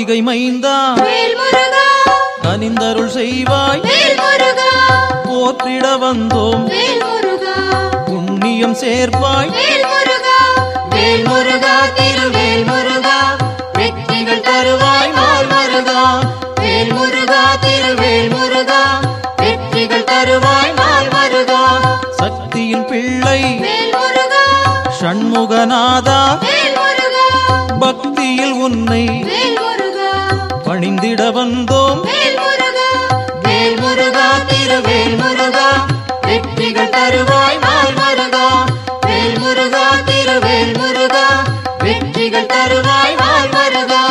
கார்த்திகை மைந்தா வேல் முருகா கனிந்தருள் செய்வாய் வேல் முருகா போற்றிட வந்தோம் வேல் முருகா புண்ணியம் சேர்ப்பாய் வேல் முருகா வேல் முருகா திருவேல் முருகா வெற்றிகள் தருவாய் நாள் முருகா வேல் முருகா திருவேல் முருகா வெற்றிகள் தருவாய் நாள் முருகா சக்தியின் பிள்ளை வேல் முருகா ஷண்முகநாதா வேல் முருகா பக்தியில் உன்னை வேல் முருகா பணிந்திட வந்தோம் வேல் முருகா வேல் முருகா திருவேல் முருகா வெற்றிகள் தருவாய் நாள் முருகா வேல் முருகா திருவேல் முருகா வெற்றிகள் தருவாய் நாள் முருகா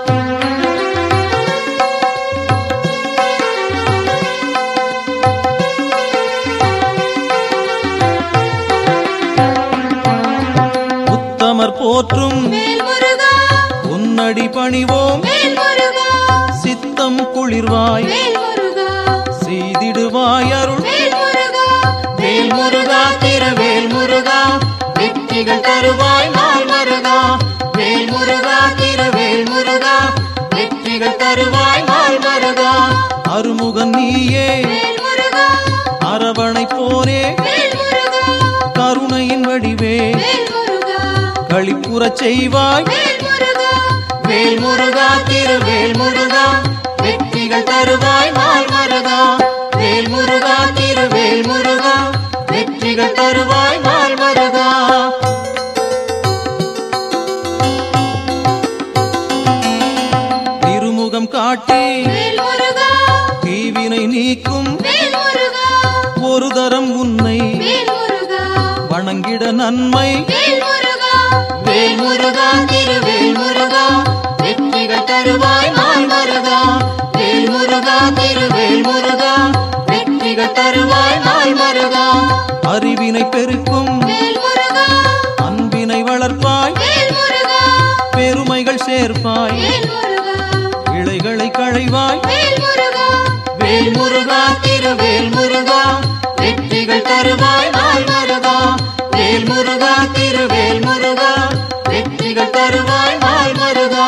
உத்தமர் போற்றும் வேல் முருகா உன்னடி பணிவோம் வேல் முருகா சித்தம் குளிர்வாய் வேல் முருகா செய்திடுவாய் அருள் வேல் முருகா வேல் முருகா திருவேல் முருகா வெற்றிகள் தருவாய் நாள் முருகா வேல் முருகா திருவேல் முருகா வெற்றிகள் தருவாய் நாள் முருகா அருமுகன் நீயே வேல் முருகா அரவணை போரே வேல் முருகா கருணையின் வடிவே வேல் முருகா களிப்புறச் செய்வாய் வேல் முருகா வேல் முருகா திருவேல் முருகா வெற்றிகள் தருவாய் நாள் முருகா வேல் முருகா திருவேல் முருகா வெற்றிகள் தருவாய் நாள் முருகா திருமுகம் காட்டி வேல் முருகா தீவினை நீக்கும் வேல் முருகா ஒரு தரம் உன்னை வேல் முருகா வணங்கிட நன்மை வேல் முருகா வேல் முருகா திருவேல் முருகா வெற்றிகள் தருவாய் நாள் முருகா வேல் முருகா திருவேல் முருகா வெற்றிகள் தருவாய் நாள் முருகா அறிவினை பெருக்கும் வேல் முருகா அன்பினை வளர்ப்பாய் வேல் முருகா பெருமைகள் சேர்ப்பாய் வேல் முருகா இழைகளை களைவாய் வேல் முருகா வேல் முருகா திருவேல் முருகா வெற்றிகள் தருவாய் நாள் முருகா வேல் முருகா திருவேல் முருகா வெற்றிகள் தருவாய் நாள் முருகா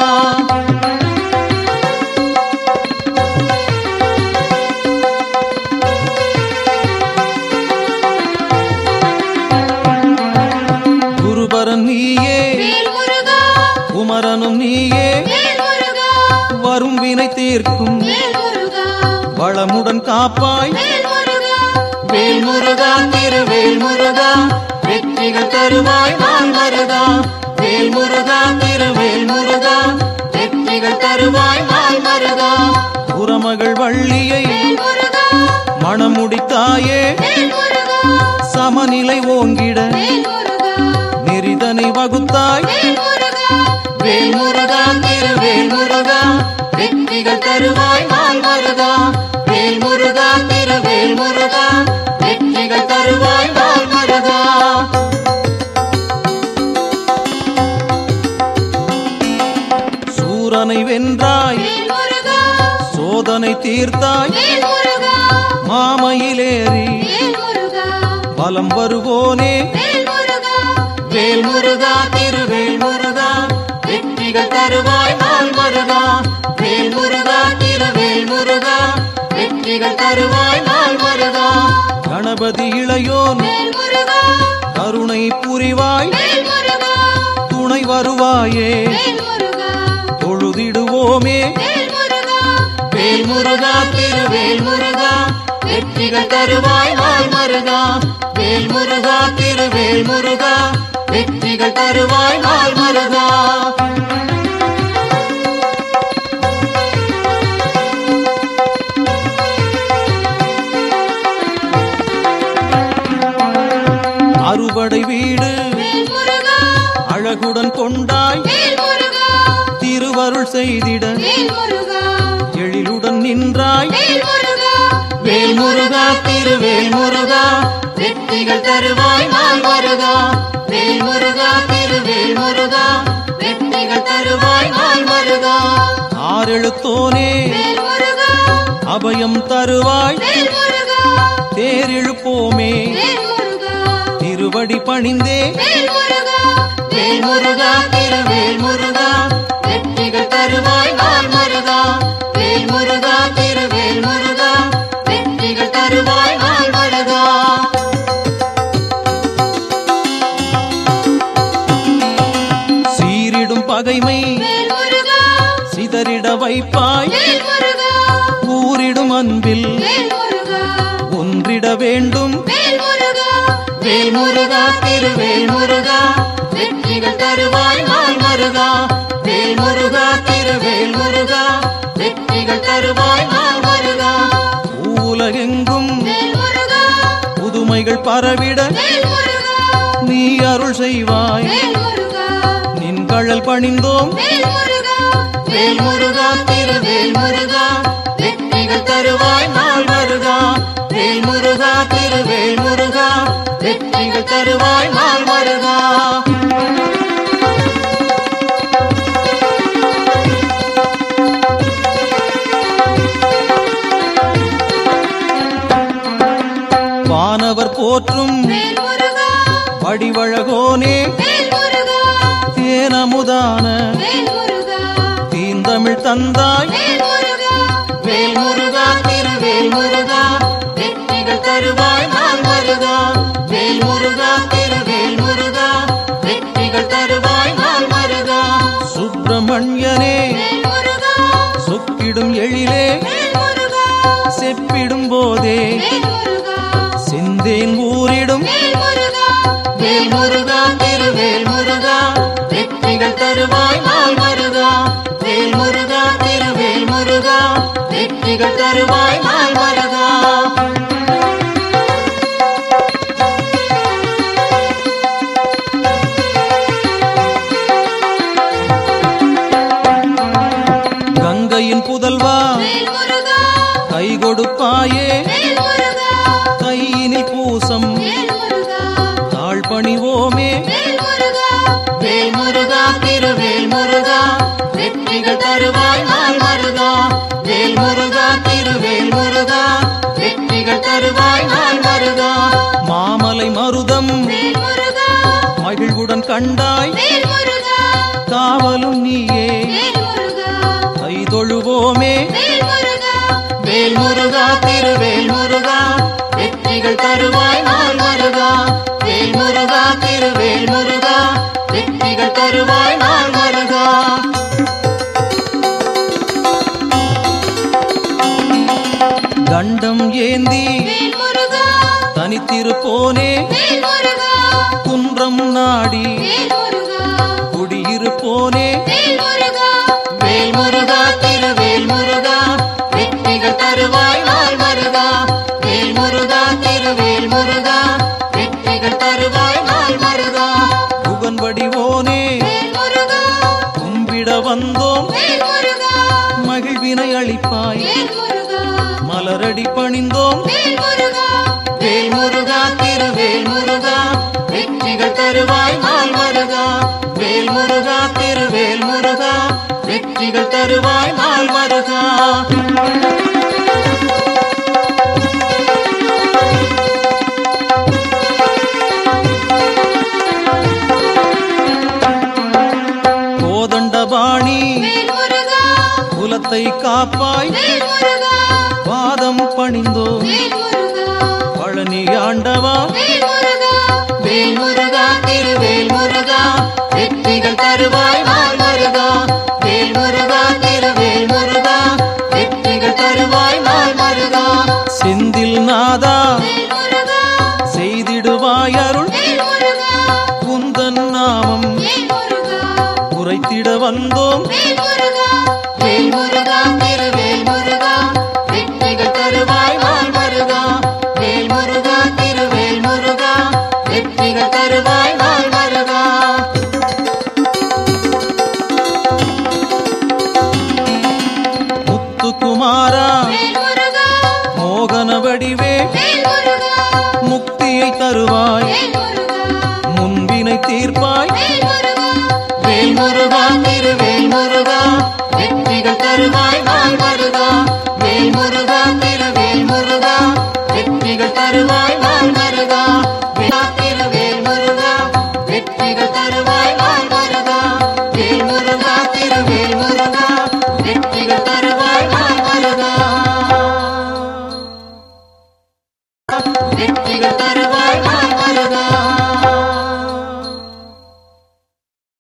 குருபரன் நீயே வேல் முருகா குமரனும் நீயே வேல் முருகா வரும் வினை தீர்க்கும் வேல் முருகா வளமுடன் காப்பாய் வேல் முருகா வேல் முருகா திருவேல் முருகா வெற்றிகள் தருவாய் நாள் முருகா வேல் முருகா திருவேல் முருகா வெற்றிகள் தருவாய் நாள் முருகா புறமகள் வள்ளியை வேல் முருகா மணமுடித்தாயே வேல் முருகா சமநிலை ஓங்கிட வேல் முருகா நெறிதனை வகுத்தாய் வேல் முருகா வேல் முருகா திருவேல் முருகா வெற்றிகள் தருவாய் நாள் முருகா வேல் முருகா திருவேல் முருகா வெற்றிகள் தருவாய் நாள் முருகா சூரனை வென்றாய் வேல் முருகா சோதனை தீர்த்தாய் வேல் முருகா மாமையிலேறி வேல் முருகா பலம் வருவோனே வேல் முருகா வேல் முருகா திருவேல் முருகா வெற்றிகள் தருவாய் நாள் முருகா வேல் முருகா திருவேல் முருகா வெற்றிகள் தருவாய் நாள் முருகா கணபதி இளையோன் வேல் முருகா கருணை புரிவாய் வேல் முருகா துணை வருவாயே வேல் முருகா தொழுதிடுவோமே வேல் முருகா வேல் முருகா திருவேல் முருகா வெற்றிகள் தருவாய் நாள் முருகா வேல் முருகா திருவேல் முருகா வெற்றிகள் தருவாய் நாள் முருகா அறுபடை வீடு வேல் முருகா அழகுடன் கொண்டாய் வேல் முருகா திருவருள் செய்திட வேல் முருகா எழிலுடன் நின்றாய் வேல் முருகா வேல் முருகா திருவேல் முருகா வெற்றிகள் தருவாய் நாள் முருகா வேல் முருகா திருவேல் முருகா வெற்றிகள் தருவாய் நாள் முருகா ஆறெழுத்தோனே வேல் முருகா அபயம் தருவாய் வேல் முருகா தேரிழுப்போமே வேல் முருகா திருவடி பணிந்தே வேல் முருகா வேல் முருகா திருவேல் முருகா வெற்றிகள் தருவாய் நாள் முருகா முருகா திருவேல் முருகா வெற்றிகள் தருவாய் நாள் வருகா சீரிடும் பகைமை வேல் முருகா சிதறிட வைப்பாய் வேல் முருகா கூறிடும் அன்பில் வேல் முருகா ஒன்றிட வேண்டும் வேல் முருகா வேல் முருகா திருவேல் முருகா வெற்றிகள் தருவாய் நாள் முருகா வேல் முருகா திருவேல் முருகா வெற்றிகள் தருவாய் நாள் முருகா உலகெங்கும் வேல் முருகா புதுமைகள் பரவிட வேல் முருகா நீ அருள் செய்வாய் வேல் முருகா நின் கழல் பணிந்தோம் வேல் முருகா வேல் முருகா திருவேல் முருகா வெற்றிகள் தருவாய் நாள் முருகா வேல் முருகா திருவேல் முருகா வெற்றிகள் தருவாய் நாள் முருகா வானவர் போற்றும் வேல் முருகா வடிவழகோனே வேல் முருகா தேனமுதான வேல் முருகா தீந்தமிழ் தந்தாய் வேல் முருகா வேல் முருகா திருவேல் முருகா வெற்றிகள் தருவாய் நாள் முருகா வேல் முருகா திருவேல் முருகா வெற்றிகள் தருவாய் நாள் முருகா சுப்பிரமணியனே வேல் முருகா சொக்கிடும் எழிலே வேல் முருகா செப்பிடும் போதே வேல் முருகா செந்தேன் ஊரிடும் வேல் முருகா வேல் முருகா திருவேல் முருகா வெற்றிகள் தருவாய் நாள் முருகா வேல் முருகா திருவேல் முருகா வெற்றிகள் தருவாய் நாள் முருகா கங்கையின் புதல்வா வேல் முருகா கை கொடுப்பாயே வேல் முருகா கையினில் பூசம் வேல் முருகா தாழ் பணிவோமே வேல் முருகா வேல் முருகா திருவேல் முருகா வெற்றிகள் தருவாய் நாள் முருகா வேல் முருகா திருவேல் முருகா வெற்றிகள் தருவாய் நாள் முருகா மாமலை மருதம் வேல் முருகா மகிழ்வுடன் கண்டாய் வேல் முருகா காவலும் நீயே வேல் முருகா கை தொழுவோமே வேல் முருகா வேல் முருகா திருவேல் முருகா வெற்றிகள் தருவாய் நாள் முருகா வேல் முருகா திருவேல் முருகா வெற்றிகள் தருவாய் நாள் முருகா தண்டம் ஏந்தி வேல் முருகா தனித்திருப்போனே வேல் முருகா குன்றம் நாடி வேல் முருகா குடியிருப்போனே வேல் முருகா வேல் முருகா திருவேல் முருகா வெற்றிகள் தருவாய் நாள் முருகா வேல் முருகா திருவேல் முருகா வெற்றிகள் தருவாய் நாள் முருகா புகன் வடிவோனே வேல் முருகா கும்பிட வந்தோம் வேல் முருகா மகிழ்வினை அளிப்பாய் வேல் முருகா மலரடி பணிந்தோம் வேல் முருகா வேல் முருகா திருவேல் முருகா வெற்றிகள் தருவாய் நாள் முருகா வேல் முருகா திருவேல் முருகா வெற்றிகள் தருவாய் நாள் முருகா கோதண்டபாணி வேல் முருகா குலத்தை காப்பாய் வேல் முருகா பாதம் பணிந்தோ வேல் முருகா பழனி ஆண்டவா வேல் முருகா வேல் முருகா திருவேல் முருகா வெற்றிகள் தருவாய் நாள் முருகா வேல் முருகா திருவேல் முருகா வெற்றிகள் தருவாய் நாள் முருகா செந்தில் நாதா வேல் முருகா செய்திடுவாய் அருள் வேல் முருகா குந்தன் நாமம் வேல் முருகா உரைத்திட வந்தோம் வேல் முருகா வேல் முருகா திருவேல் முருகா வெற்றிகள் தருவாய் நாள் முருகா வேல் முருகா திருவேல் முருகா வெற்றிகள் தருவாய் நாள் முருகா முத்துக்குமாரா வேல் முருகா மோகன வடிவே வேல் முருகா முக்தியை தருவாய் வேல் முருகா முன்பினை தீர்ப்பாய் வேல் முருகா வேல் முருகா திருவேல் முருகா வெற்றிகள் தருவாய் நாள் முருகா வேல் முருகா திருவேல் முருகா வெற்றிகள் தருவாய் நாள் முருகா வேலா திருவேல் முருகா வெற்றிகள் தருவாய் நாள் முருகா வேல் முருகா திருவேல் முருகா வெற்றிகள் தருவாய் நாள் முருகா வெற்றிகள்